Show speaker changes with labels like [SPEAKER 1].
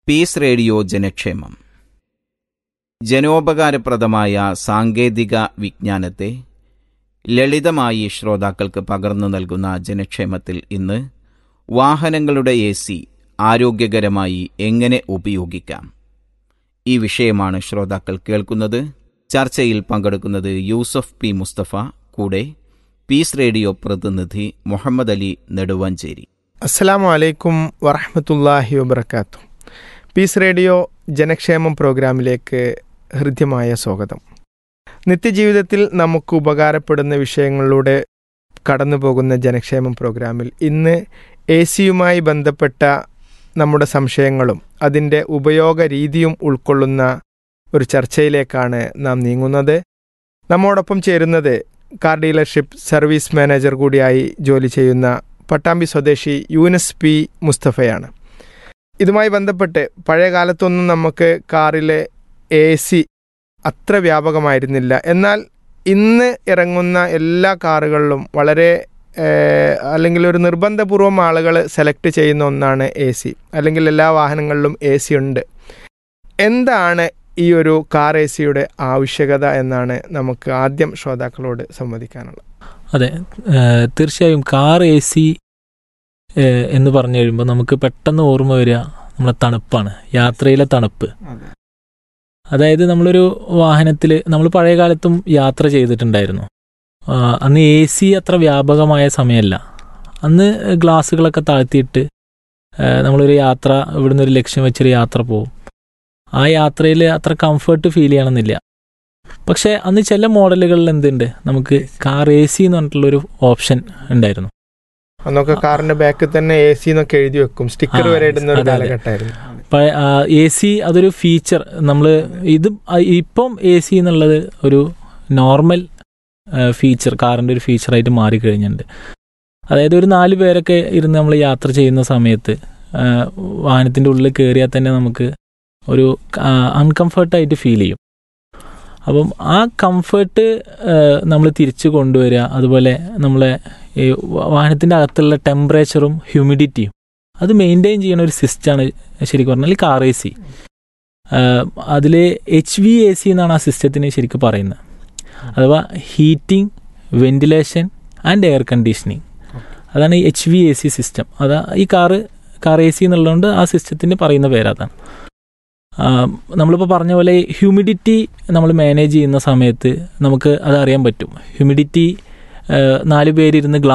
[SPEAKER 1] Piece radio ജനക്ഷേമം ജനോപകാരപ്രദമായ സാങ്കേതിക വിജ്ഞാനത്തെ ലളിതമായി ശ്രോതാക്കൾക്ക് പകർന്നു നൽകുന്ന ജനക്ഷേമത്തിൽ ഇന്ന് വാഹനങ്ങളുടെ എ സി ആരോഗ്യകരമായി എങ്ങനെ ഉപയോഗിക്കാം ഈ വിഷയമാണ് ശ്രോതാക്കൾ കേൾക്കുന്നത് ചർച്ചയിൽ പങ്കെടുക്കുന്നത് യൂസഫ് പി മുസ്തഫ കൂടെ പീസ് റേഡിയോ പ്രതിനിധി മുഹമ്മദ് അലി നെടുവഞ്ചേരി
[SPEAKER 2] അസ്സലാമു അലൈക്കും വറഹമത്തല്ലാഹി വബർക്കാത്തു പീസ് റേഡിയോ ജനക്ഷേമം പ്രോഗ്രാമിലേക്ക് ഹൃദ്യമായ സ്വാഗതം നിത്യജീവിതത്തിൽ നമുക്ക് ഉപകാരപ്പെടുന്ന വിഷയങ്ങളിലൂടെ കടന്നു പോകുന്ന ജനക്ഷേമം പ്രോഗ്രാമിൽ ഇന്ന് എ സിയുമായി ബന്ധപ്പെട്ട നമ്മുടെ സംശയങ്ങളും അതിൻ്റെ ഉപയോഗ രീതിയും ഉൾക്കൊള്ളുന്ന ഒരു ചർച്ചയിലേക്കാണ് നാം നീങ്ങുന്നത് നമ്മോടൊപ്പം ചേരുന്നത് കാർ ഡീലർഷിപ്പ് സർവീസ് മാനേജർ കൂടിയായി ജോലി ചെയ്യുന്ന പട്ടാമ്പി സ്വദേശി യൂനസ് പി മുസ്തഫയാണ് ഇതുമായി ബന്ധപ്പെട്ട് പഴയ കാലത്തൊന്നും നമുക്ക് കാറിലെ എ സി അത്ര വ്യാപകമായിരുന്നില്ല എന്നാൽ ഇന്ന് ഇറങ്ങുന്ന എല്ലാ കാറുകളിലും വളരെ ഏഹ്, അല്ലെങ്കിൽ ഒരു നിർബന്ധപൂർവം ആളുകൾ സെലക്ട് ചെയ്യുന്ന ഒന്നാണ് എ സി അല്ലെങ്കിൽ എല്ലാ വാഹനങ്ങളിലും എ സി ഉണ്ട് എന്താണ് ഈ ഒരു കാർ എ സിയുടെ ആവശ്യകത എന്നാണ് നമുക്ക് ആദ്യം ശ്രോതാക്കളോട് സംവദിക്കാനുള്ളത്
[SPEAKER 3] അതെ ഏഹ് തീർച്ചയായും കാർ എ സി എന്ന് പറഞ്ഞു കഴിയുമ്പോൾ നമുക്ക് പെട്ടെന്ന് ഓർമ്മ വരിക നമ്മളെ തണുപ്പാണ് യാത്രയിലെ തണുപ്പ് അതായത് നമ്മളൊരു വാഹനത്തിൽ നമ്മൾ പഴയ കാലത്തും യാത്ര ചെയ്തിട്ടുണ്ടായിരുന്നു ആ, അന്ന് എ സി അത്ര വ്യാപകമായ സമയമല്ല അന്ന് ഗ്ലാസ്സുകളൊക്കെ താഴ്ത്തിയിട്ട് ഏഹ് നമ്മളൊരു യാത്ര ഇവിടുന്ന് ഒരു ലക്ഷ്യം വെച്ചൊരു യാത്ര പോകും ആ യാത്രയിൽ അത്ര കംഫർട്ട് ഫീൽ ചെയ്യണമെന്നില്ല പക്ഷേ അന്ന് ചില മോഡലുകളിൽ എന്തുണ്ട് നമുക്ക് കാർ എ സി എന്ന് പറഞ്ഞിട്ടുള്ളൊരു ഓപ്ഷൻ ഉണ്ടായിരുന്നു
[SPEAKER 2] അന്നൊക്കെ കാറിന്റെ ബാക്കിൽ തന്നെ എ സി എന്നൊക്കെ എഴുതി വെക്കും സ്റ്റിക്കർ
[SPEAKER 3] ആ,
[SPEAKER 2] വരെ ഇടുന്ന ഒരു
[SPEAKER 3] അതെ, അതെ.
[SPEAKER 2] കാലഘട്ടമായിരുന്നു
[SPEAKER 3] എ സി അതൊരു ഫീച്ചർ നമ്മൾ ഇത് ആ, ഇപ്പം എ സി എന്നുള്ളത് ഒരു നോർമൽ ഫീച്ചർ കാറിൻ്റെ ഒരു ഫീച്ചറായിട്ട് മാറിക്കഴിഞ്ഞിട്ടുണ്ട് അതായത് ഒരു നാല് പേരൊക്കെ ഇരുന്ന് നമ്മൾ യാത്ര ചെയ്യുന്ന സമയത്ത് ആ, വാഹനത്തിൻ്റെ ഉള്ളിൽ കയറിയാൽ തന്നെ നമുക്ക് ഒരു അൺകംഫർട്ടായിട്ട് ഫീൽ ചെയ്യും അപ്പം ആ കംഫർട്ട് നമ്മൾ തിരിച്ചു കൊണ്ടുവരിക അതുപോലെ നമ്മളെ ഈ വാഹനത്തിൻ്റെ അകത്തുള്ള ടെമ്പറേച്ചറും ഹ്യൂമിഡിറ്റിയും അത് മെയിൻറ്റെയിൻ ചെയ്യുന്ന ഒരു സിസ്റ്റമാണ് ശരിക്കും പറഞ്ഞാൽ കാർ എ സി അതിൽ എച്ച് വി എ സി എന്നാണ് ആ സിസ്റ്റത്തിന് ശരിക്കും പറയുന്നത് അഥവാ heating ventilation and air conditioning അതാണ് ഈ H V A C system അതാ ഈ കാറ് കാർ എ സി എന്നുള്ളതുകൊണ്ട് ആ സിസ്റ്റത്തിന് പറയുന്ന പേരതാണ് നമ്മളിപ്പോൾ പറഞ്ഞ പോലെ ഹ്യൂമിഡിറ്റി നമ്മൾ മാനേജ് ചെയ്യുന്ന സമയത്ത് നമുക്ക് അത് അറിയാൻ പറ്റും ഹ്യൂമിഡിറ്റി നാല് പേരിരുന്ന്